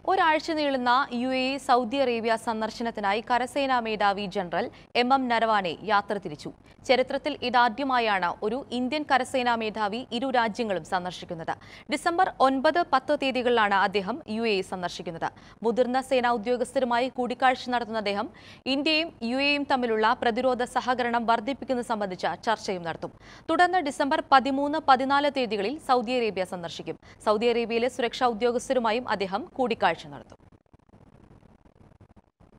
ഒരാഴ്ച നീളുന്ന U A E Saudi Arabia സന്ദർശനത്തിനായി കരസേനാ മേധാവി ജനറൽ എം എം നരവാനെ യാത്ര തിരിച്ചു ചരിത്രത്തിൽ ഇതാദ്യമായാണ് ഒരു ഇന്ത്യൻ കരസേനാ മേധാവി ഇരു രാജ്യങ്ങളും സന്ദർശിക്കുന്നത് ഡിസംബർ ഒൻപത് പത്ത് തീയതികളിലാണ് അദ്ദേഹം യു എ ഇ സന്ദർശിക്കുന്നത് മുതിർന്ന സേനാ ഉദ്യോഗസ്ഥരുമായി കൂടിക്കാഴ്ച നടത്തുന്ന അദ്ദേഹം ഇന്ത്യയും യു എയും തമ്മിലുള്ള പ്രതിരോധ സഹകരണം വർദ്ധിപ്പിക്കുന്നത് സംബന്ധിച്ച ചർച്ചയും നടത്തും തുടർന്ന് ഡിസംബർ പതിമൂന്ന് പതിനാല് തീയതികളിൽ സൗദി അറേബ്യ സന്ദർശിക്കും സൗദി അറേബ്യയിലെ സുരക്ഷാ ഉദ്യോഗസ്ഥരുമായും അദ്ദേഹം കൂടിക്കാഴ്ച നടത്തും